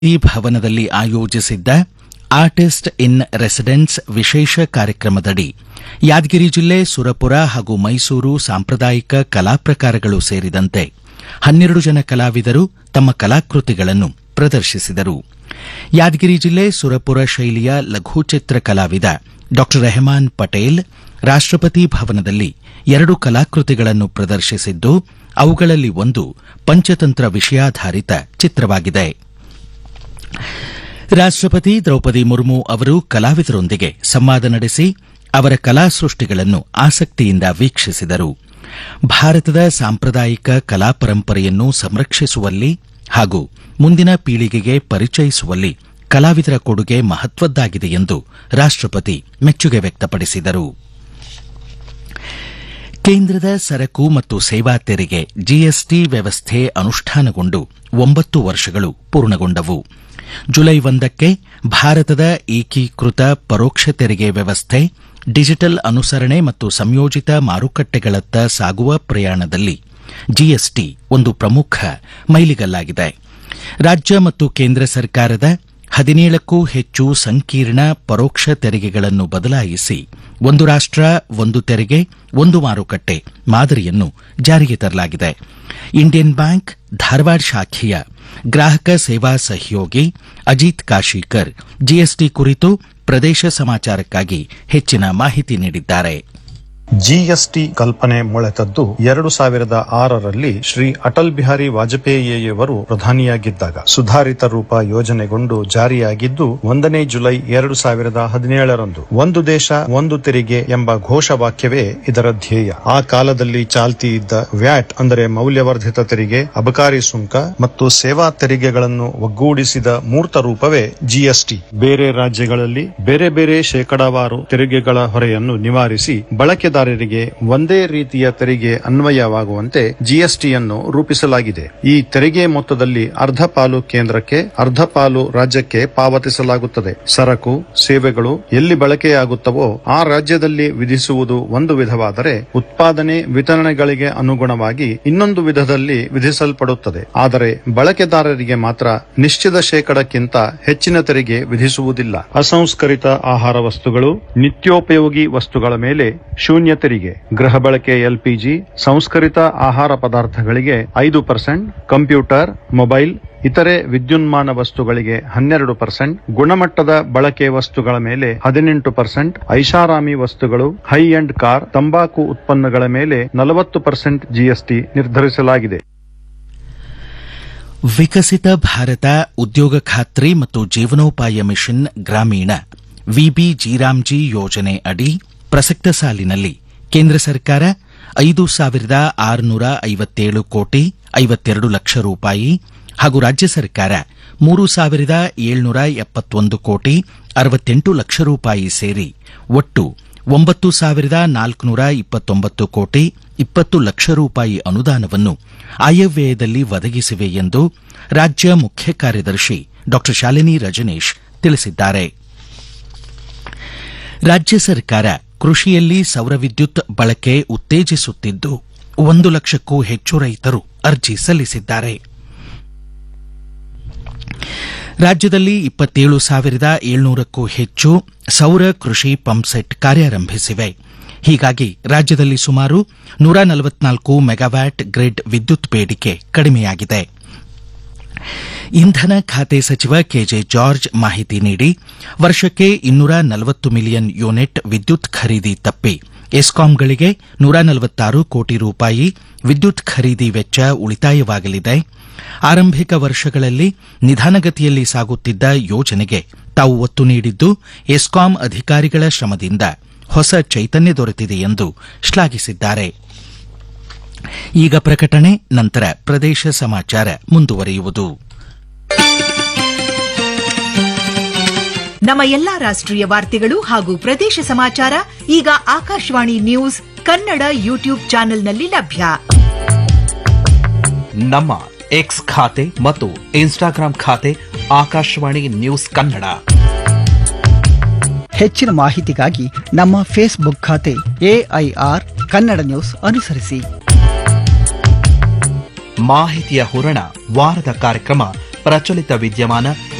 ಈ ಭವನದಲ್ಲಿ ಆಯೋಜಿಸಿದ್ದ ಆರ್ಟಿಸ್ಟ್ ಇನ್ ರೆಸಿಡೆನ್ಸ್ ವಿಶೇಷ ಕಾರ್ಯಕ್ರಮದಡಿ ಯಾದಗಿರಿ ಜಿಲ್ಲೆ ಸುರಪುರ ಹಾಗೂ ಮೈಸೂರು ಸಾಂಪ್ರದಾಯಿಕ ಕಲಾ ಪ್ರಕಾರಗಳು ಸೇರಿದಂತೆ ಹನ್ನೆರಡು ಜನ ಕಲಾವಿದರು ತಮ್ಮ ಕಲಾಕೃತಿಗಳನ್ನು ಪ್ರದರ್ಶಿಸಿದರು ಯಾದಗಿರಿ ಜಿಲ್ಲೆ ಸುರಪುರ ಶೈಲಿಯ ಲಘುಚಿತ್ರ ಕಲಾವಿದ ಡಾ ರೆಹಮಾನ್ ಪಟೇಲ್ ರಾಷ್ಟಪತಿ ಭವನದಲ್ಲಿ ಎರಡು ಕಲಾಕೃತಿಗಳನ್ನು ಪ್ರದರ್ಶಿಸಿದ್ದು ಅವುಗಳಲ್ಲಿ ಒಂದು ಪಂಚತಂತ್ರ ವಿಷಯಾಧಾರಿತ ಚಿತ್ರವಾಗಿದೆ ರಾಷ್ಟಪತಿ ದ್ರೌಪದಿ ಮುರ್ಮು ಅವರು ಕಲಾವಿದರೊಂದಿಗೆ ಸಂವಾದ ನಡೆಸಿ ಅವರ ಕಲಾ ಸೃಷ್ಟಿಗಳನ್ನು ಆಸಕ್ತಿಯಿಂದ ವೀಕ್ಷಿಸಿದರು ಭಾರತದ ಸಾಂಪ್ರದಾಯಿಕ ಕಲಾ ಪರಂಪರೆಯನ್ನು ಸಂರಕ್ಷಿಸುವಲ್ಲಿ ಹಾಗೂ ಮುಂದಿನ ಪೀಳಿಗೆಗೆ ಪರಿಚಯಿಸುವಲ್ಲಿ ಕಲಾವಿದರ ಕೊಡುಗೆ ಮಹತ್ವದ್ದಾಗಿದೆ ಎಂದು ರಾಷ್ಟಪತಿ ಮೆಚ್ಚುಗೆ ವ್ಯಕ್ತಪಡಿಸಿದರು ಕೇಂದ್ರದ ಸರಕು ಮತ್ತು ಸೇವಾ ತೆರಿಗೆ ಜಿಎಸ್ಟಿ ವ್ಯವಸ್ಥೆ ಅನುಷ್ಠಾನಗೊಂಡು ಒಂಬತ್ತು ವರ್ಷಗಳು ಪೂರ್ಣಗೊಂಡವು ಜುಲೈ ಒಂದಕ್ಕೆ ಭಾರತದ ಏಕೀಕೃತ ಪರೋಕ್ಷ ತೆರಿಗೆ ವ್ಯವಸ್ಥೆ ಡಿಜಿಟಲ್ ಅನುಸರಣೆ ಮತ್ತು ಸಂಯೋಜಿತ ಮಾರುಕಟ್ಟೆಗಳತ್ತ ಸಾಗುವ ಪ್ರಯಾಣದಲ್ಲಿ ಜಿಎಸ್ಟಿ ಒಂದು ಪ್ರಮುಖ ಮೈಲಿಗಲ್ಲಾಗಿದೆ ರಾಜ್ಯ ಮತ್ತು ಕೇಂದ್ರ ಸರ್ಕಾರದ ಹದಿನೇಳಕ್ಕೂ ಹೆಚ್ಚು ಸಂಕೀರ್ಣ ಪರೋಕ್ಷ ತೆರಿಗೆಗಳನ್ನು ಬದಲಾಯಿಸಿ ಒಂದು ರಾಷ್ಟ ಒಂದು ತೆರಿಗೆ ಒಂದು ಮಾರುಕಟ್ಟೆ ಮಾದರಿಯನ್ನು ಜಾರಿಗೆ ತರಲಾಗಿದೆ ಇಂಡಿಯನ್ ಬ್ಯಾಂಕ್ ಧಾರವಾಡ ಶಾಖೆಯ ಗ್ರಾಹಕ ಸೇವಾ ಸಹಯೋಗಿ ಅಜಿತ್ ಕಾಶೀಕರ್ ಜಿಎಸ್ಟಿ ಕುರಿತು ಪ್ರದೇಶ ಸಮಾಚಾರಕ್ಕಾಗಿ ಹೆಚ್ಚಿನ ಮಾಹಿತಿ ನೀಡಿದ್ದಾರೆ ಜಿಎಸ್ಟಿ ಕಲ್ಪನೆ ಮೊಳೆತದ್ದು ಎರಡು ಸಾವಿರದ ಆರರಲ್ಲಿ ಶ್ರೀ ಅಟಲ್ ಬಿಹಾರಿ ವಾಜಪೇಯಿಯವರು ಪ್ರಧಾನಿಯಾಗಿದ್ದಾಗ ಸುಧಾರಿತ ರೂಪ ಯೋಜನೆಗೊಂಡು ಜಾರಿಯಾಗಿದ್ದು ಒಂದನೇ ಜುಲೈ ಎರಡು ಸಾವಿರದ ಹದಿನೇಳರಂದು ಒಂದು ದೇಶ ಒಂದು ತೆರಿಗೆ ಎಂಬ ಘೋಷವಾಕ್ಯವೇ ಇದರ ಧ್ಯೇಯ ಆ ಕಾಲದಲ್ಲಿ ಚಾಲ್ತಿ ಇದ್ದ ವ್ಯಾಟ್ ಅಂದರೆ ಮೌಲ್ಯವರ್ಧಿತ ತೆರಿಗೆ ಅಬಕಾರಿ ಸುಂಕ ಮತ್ತು ಸೇವಾ ತೆರಿಗೆಗಳನ್ನು ಒಗ್ಗೂಡಿಸಿದ ಮೂರ್ತ ರೂಪವೇ ಜಿಎಸ್ಟಿ ಬೇರೆ ರಾಜ್ಯಗಳಲ್ಲಿ ಬೇರೆ ಬೇರೆ ಶೇಕಡಾವಾರು ತೆರಿಗೆಗಳ ಹೊರೆಯನ್ನು ನಿವಾರಿಸಿ ಬಳಕೆದಾರರಿಗೆ ಒಂದೇ ರೀತಿಯ ತೆರಿಗೆ ಅನ್ವಯವಾಗುವಂತೆ ಜಿಎಸ್ಟಿಯನ್ನು ರೂಪಿಸಲಾಗಿದೆ ಈ ತೆರಿಗೆ ಮೊತ್ತದಲ್ಲಿ ಅರ್ಧ ಪಾಲು ಕೇಂದ್ರಕ್ಕೆ ಅರ್ಧ ಪಾಲು ರಾಜ್ಯಕ್ಕೆ ಪಾವತಿಸಲಾಗುತ್ತದೆ ಸರಕು ಸೇವೆಗಳು ಎಲ್ಲಿ ಬಳಕೆಯಾಗುತ್ತವೋ ಆ ರಾಜ್ಯದಲ್ಲಿ ವಿಧಿಸುವುದು ಒಂದು ವಿಧವಾದರೆ ಉತ್ಪಾದನೆ ವಿತರಣೆಗಳಿಗೆ ಅನುಗುಣವಾಗಿ ಇನ್ನೊಂದು ವಿಧದಲ್ಲಿ ವಿಧಿಸಲ್ಪಡುತ್ತದೆ ಆದರೆ ಬಳಕೆದಾರರಿಗೆ ಮಾತ್ರ ನಿಶ್ಚಿತ ಶೇಕಡಕ್ಕಿಂತ ಹೆಚ್ಚಿನ ತೆರಿಗೆ ವಿಧಿಸುವುದಿಲ್ಲ ಅಸಂಸ್ಕರಿತ ಆಹಾರ ವಸ್ತುಗಳು ನಿತ್ಯೋಪಯೋಗಿ ವಸ್ತುಗಳ ಮೇಲೆ ಶೂನ್ಯ ತೆರಿಗೆ ಗೃಹ ಬಳಕೆ ಎಲ್ಪಿಜಿ ಸಂಸ್ಕರಿತ ಆಹಾರ ಪದಾರ್ಥಗಳಿಗೆ ಐದು ಪರ್ಸೆಂಟ್ ಕಂಪ್ಯೂಟರ್ ಮೊಬೈಲ್ ಇತರೆ ವಿದ್ಯುನ್ಮಾನ ವಸ್ತುಗಳಿಗೆ ಹನ್ನೆರಡು ಪರ್ಸೆಂಟ್ ಗುಣಮಟ್ಟದ ಬಳಕೆ ವಸ್ತುಗಳ ಮೇಲೆ ಹದಿನೆಂಟು ಪರ್ಸೆಂಟ್ ಐಷಾರಾಮಿ ವಸ್ತುಗಳು ಹೈ ಎಂಡ್ ಕಾರ್ ತಂಬಾಕು ಉತ್ಪನ್ನಗಳ ಮೇಲೆ ನಲವತ್ತು ಪರ್ಸೆಂಟ್ ಜಿಎಸ್ಟಿ ನಿರ್ಧರಿಸಲಾಗಿದೆ ವಿಕಸಿತ ಭಾರತ ಉದ್ಯೋಗ ಖಾತ್ರಿ ಮತ್ತು ಜೀವನೋಪಾಯ ಮಿಷನ್ ಗ್ರಾಮೀಣ ವಿಬಿ ಜೀರಾಮ್ಜಿ ಯೋಜನೆ ಅಡಿ ಪ್ರಸಕ್ತ ಸಾಲಿನಲ್ಲಿ ಕೇಂದ್ರ ಸರ್ಕಾರ ಐದು ಸಾವಿರದ ಆರುನೂರ ಐವತ್ತೇಳು ಕೋಟಿ ಐವತ್ತೆರಡು ಲಕ್ಷ ರೂಪಾಯಿ ಹಾಗೂ ರಾಜ್ಯ ಸರ್ಕಾರ ಮೂರು ಸಾವಿರದ ಏಳ್ನೂರ ಎಪ್ಪತ್ತೊಂದು ಕೋಟಿ ಅರವತ್ತೆಂಟು ಲಕ್ಷ ರೂಪಾಯಿ ಸೇರಿ ಒಟ್ಟು ಒಂಬತ್ತು ಸಾವಿರದ ನಾಲ್ಕುನೂರ ಇಪ್ಪತ್ತೊಂಬತ್ತು ಕೋಟಿ ಇಪ್ಪತ್ತು ಲಕ್ಷ ರೂಪಾಯಿ ಅನುದಾನವನ್ನು ಆಯವ್ಯಯದಲ್ಲಿ ಒದಗಿಸಿವೆ ಎಂದು ರಾಜ್ಯ ಮುಖ್ಯ ಕಾರ್ಯದರ್ಶಿ ಡಾ ಶಾಲಿನಿ ರಜನೀಶ್ ತಿಳಿಸಿದ್ದಾರೆ ರಾಜ್ಯ ಸರ್ಕಾರ ಕೃಷಿಯಲ್ಲಿ ಸೌರ ವಿದ್ಯುತ್ ಬಳಕೆ ಉತ್ತೇಜಿಸುತ್ತಿದ್ದು ಒಂದು ಲಕ್ಷಕ್ಕೂ ಹೆಚ್ಚು ರೈತರು ಅರ್ಜಿ ಸಲ್ಲಿಸಿದ್ದಾರೆ ರಾಜ್ಯದಲ್ಲಿ ಇಪ್ಪತ್ತೇಳು ಸಾವಿರದ ಏಳ್ನೂರಕ್ಕೂ ಹೆಚ್ಚು ಸೌರ ಕೃಷಿ ಪಂಪ್ಸೆಟ್ ಕಾರ್ಯಾರಂಭಿಸಿವೆ ಹೀಗಾಗಿ ರಾಜ್ಯದಲ್ಲಿ ಸುಮಾರು ನೂರ ನಲವತ್ನಾಲ್ಕು ಮೆಗಾವ್ಯಾಟ್ ಗ್ರಿಡ್ ವಿದ್ಯುತ್ ಬೇಡಿಕೆ ಕಡಿಮೆಯಾಗಿದೆ ಇಂಧನ ಖಾತೆ ಸಚಿವ ಕೆಜೆ ಜಾರ್ಜ್ ಮಾಹಿತಿ ನೀಡಿ ವರ್ಷಕ್ಕೆ ಇನ್ನೂರ ನಲವತ್ತು ಮಿಲಿಯನ್ ಯೂನಿಟ್ ವಿದ್ಯುತ್ ಖರೀದಿ ತಪ್ಪಿ ಎಸ್ಕಾಂಗಳಿಗೆ ನೂರ ನಲವತ್ತಾರು ಕೋಟಿ ರೂಪಾಯಿ ವಿದ್ಯುತ್ ಖರೀದಿ ವೆಚ್ಚ ಉಳಿತಾಯವಾಗಲಿದೆ ಆರಂಭಿಕ ವರ್ಷಗಳಲ್ಲಿ ನಿಧಾನಗತಿಯಲ್ಲಿ ಸಾಗುತ್ತಿದ್ದ ಯೋಜನೆಗೆ ತಾವು ಒತ್ತು ನೀಡಿದ್ದು ಎಸ್ಕಾಂ ಅಧಿಕಾರಿಗಳ ಶ್ರಮದಿಂದ ಹೊಸ ಚೈತನ್ಯ ದೊರೆತಿದೆ ಎಂದು ಶ್ಲಾಘಿಸಿದ್ದಾರೆ ಈಗ ಪ್ರಕಟಣೆ ನಂತರ ಪ್ರದೇಶ ಸಮಾಚಾರ ಮುಂದುವರಿಯುವುದು ನಮ್ಮ ಎಲ್ಲಾ ರಾಷ್ಟ್ರೀಯ ವಾರ್ತೆಗಳು ಹಾಗೂ ಪ್ರದೇಶ ಸಮಾಚಾರ ಈಗ ಆಕಾಶವಾಣಿ ನ್ಯೂಸ್ ಕನ್ನಡ ಯೂಟ್ಯೂಬ್ ಚಾನೆಲ್ನಲ್ಲಿ ಲಭ್ಯ ನಮ್ಮ ಎಕ್ಸ್ ಖಾತೆ ಮತ್ತು ಇನ್ಸ್ಟಾಗ್ರಾಂ ಖಾತೆ ಆಕಾಶವಾಣಿ ನ್ಯೂಸ್ ಕನ್ನಡ ಹೆಚ್ಚಿನ ಮಾಹಿತಿಗಾಗಿ ನಮ್ಮ ಫೇಸ್ಬುಕ್ ಖಾತೆ ಎಐಆರ್ ಕನ್ನಡ ನ್ಯೂಸ್ ಅನುಸರಿಸಿ ಮಾಹಿತಿಯ ಹೂರಣ ವಾರದ ಕಾರ್ಯಕ್ರಮ ಪ್ರಚಲಿತ ವಿದ್ಯಮಾನ